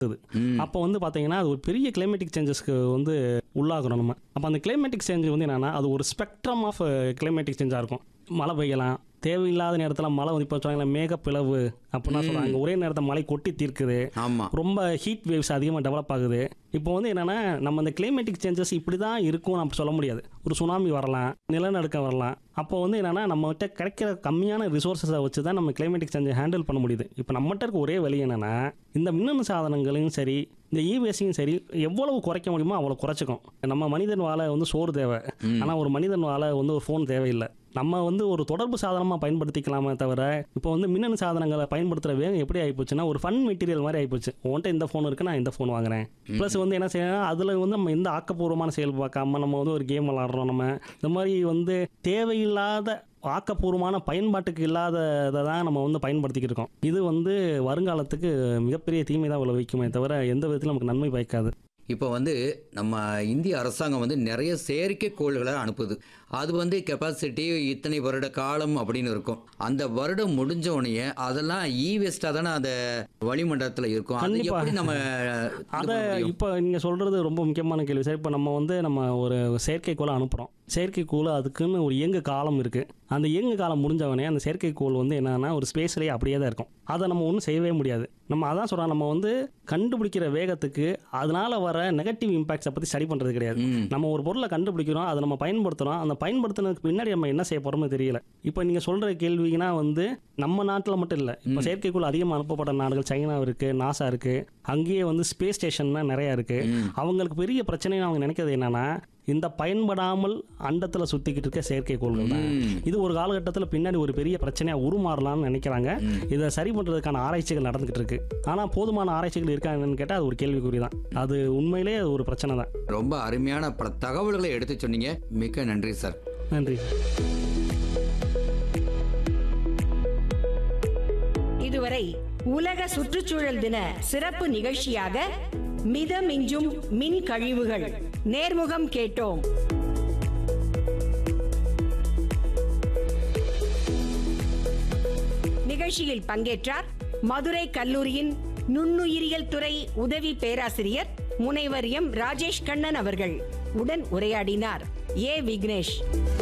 ம். அப்போ வந்து பார்த்தீங்கன்னா அது ஒரு பெரிய கிளைமேட்டிக் சேஞ்சஸ்க்கு வந்து உள்ளாகிறோம் நம்ம அப்போ அந்த கிளைமேட்டிக் சேஞ்ச் வந்து என்னன்னா அது ஒரு ஸ்பெக்ட்ரம் ஆஃப் கிளைமேட்டிக் சேஞ்சாக இருக்கும் மழை பெய்யலாம் தேவையில்லாத நேரத்தில் மழை வந்து இப்போ சொல்றாங்களே மேகப்பிளவு அப்படின்னா சொல்கிறாங்க ஒரே நேரத்தில் மழை கொட்டி தீர்க்குது ஆமா ரொம்ப ஹீட் வேவ்ஸ் அதிகமாக டெவலப் ஆகுது இப்போ வந்து என்னன்னா நம்ம இந்த கிளைமேட்டிக் சேஞ்சஸ் இப்படி தான் இருக்கும் நம்ம சொல்ல முடியாது ஒரு சுனாமி வரலாம் நிலநடுக்கம் வரலாம் அப்போ வந்து என்னன்னா நம்மகிட்ட கிடைக்கிற கம்மியான ரிசோர்ஸஸை வச்சு தான் நம்ம கிளைமேட்டிக் சேஞ்சை ஹேண்டில் பண்ண முடியுது இப்போ நம்மகிட்ட இருக்க ஒரே வழி என்னன்னா இந்த மின்னணு சாதனங்களையும் சரி இந்த இவேஸையும் சரி எவ்வளவு குறைக்க முடியுமோ அவ்வளோ குறைச்சிக்கும் நம்ம மனிதன் வாழ வந்து சோறு தேவை ஆனால் ஒரு மனிதன் வாழ வந்து ஒரு ஃபோன் தேவையில்லை நம்ம வந்து ஒரு தொடர்பு சாதனமாக பயன்படுத்திக்கலாமே தவிர இப்போ வந்து மின்னணு சாதனங்களை பயன்படுத்துகிற வேகம் எப்படி ஆகிப்போச்சுன்னா ஒரு ஃபன் மெட்டீரியல் மாதிரி ஆகிப்போச்சு உன்கிட்ட இந்த ஃபோன் இருக்கு நான் இந்த ஃபோன் வாங்குறேன் ப்ளஸ் வந்து என்ன செய்யணும் அதில் வந்து நம்ம எந்த ஆக்கப்பூர்வமான செயல் பார்க்காம நம்ம வந்து ஒரு கேம் விளாட்றோம் நம்ம இந்த மாதிரி வந்து தேவையில்லாத ஆக்கப்பூர்வமான பயன்பாட்டுக்கு இல்லாததை தான் நம்ம வந்து பயன்படுத்திக்கிட்டு இருக்கோம் இது வந்து வருங்காலத்துக்கு மிகப்பெரிய தீமை தான் விளைவிக்குமே தவிர எந்த விதத்திலும் நமக்கு நன்மை பயக்காது இப்போ வந்து நம்ம இந்திய அரசாங்கம் வந்து நிறைய செயற்கைக்கோள்களை அனுப்புது அது வந்து கெப்பாசிட்டி இத்தனை வருட காலம் அப்படின்னு இருக்கும் அந்த வருடம் முடிஞ்ச உடனே அதெல்லாம் இ வேஸ்டாக தானே அந்த வளிமண்டலத்தில் இருக்கும் அது கண்டிப்பா. எப்படி நம்ம இது அதை பண்ண முடியும்? இப்போ நீங்கள் சொல்கிறது ரொம்ப முக்கியமான கேள்வி சார் இப்போ நம்ம வந்து நம்ம ஒரு செயற்கைக்கோளை அனுப்புகிறோம் செயற்கைக்கோள் அதுக்குன்னு ஒரு இயங்கு காலம் இருக்குது அந்த இயங்கு காலம் முடிஞ்சவனே அந்த செயற்கைக்கோள் வந்து என்னன்னா ஒரு ஸ்பேஸ்லேயே அப்படியே தான் இருக்கும் அதை நம்ம ஒன்றும் செய்யவே முடியாது நம்ம அதான் சொல்கிறோம் நம்ம வந்து கண்டுபிடிக்கிற வேகத்துக்கு அதனால வர நெகட்டிவ் இம்பாக்ட்ஸை பற்றி ஸ்டடி பண்ணுறது கிடையாது ம். நம்ம ஒரு பொருளை கண்டுபிடிக்கிறோம் அதை நம்ம பயன்படுத்துகிறோம் அந்த பயன்படுத்தினதுக்கு பின்னாடி நம்ம என்ன செய்ய போகிறோம்னு தெரியல இப்போ நீங்கள் சொல்கிற கேள்வினா வந்து நம்ம நாட்டில் மட்டும் இல்லை இப்போ செயற்கைக்கோள் அதிகமாக அனுப்பப்பட்ட நாடுகள் சைனா இருக்குது நாசா இருக்குது அங்கேயே வந்து ஸ்பேஸ் ஸ்டேஷன்லாம் நிறையா இருக்குது அவங்களுக்கு பெரிய பிரச்சனைன்னு அவங்க நினைக்கிறது என்னன்னா இந்த பயன்படாமல் அண்டத்தில் சுற்றிக்கிட்டு இருக்க செயற்கைக்கோள்கள் தான் ம். இது ஒரு காலகட்டத்தில் பின்னாடி ஒரு பெரிய பிரச்சனையாக உருமாறலாம்னு நினைக்கிறாங்க இதை சரி பண்ணுறதுக்கான ஆராய்ச்சிகள் நடந்துகிட்டு இருக்கு ஆனால் போதுமான ஆராய்ச்சிகள் இருக்காங்கன்னு கேட்டால் அது ஒரு கேள்விக்குறி தான் அது உண்மையிலே அது ஒரு பிரச்சனை தான் ரொம்ப அருமையான பல தகவல்களை எடுத்து சொன்னீங்க மிக்க நன்றி சார் நன்றி இதுவரை உலக சுற்றுச்சூழல் தின சிறப்பு நிகழ்ச்சியாக மிதமிஞ்சும் மின் கழிவுகள் நேர்முகம் கேட்டோம் நிகழ்ச்சியில் பங்கேற்றார் மதுரை கல்லூரியின் நுண்ணுயிரியல் துறை உதவி பேராசிரியர் முனைவர் எம் ராஜேஷ் கண்ணன் அவர்கள் உடன் உரையாடினார் ஏ விக்னேஷ்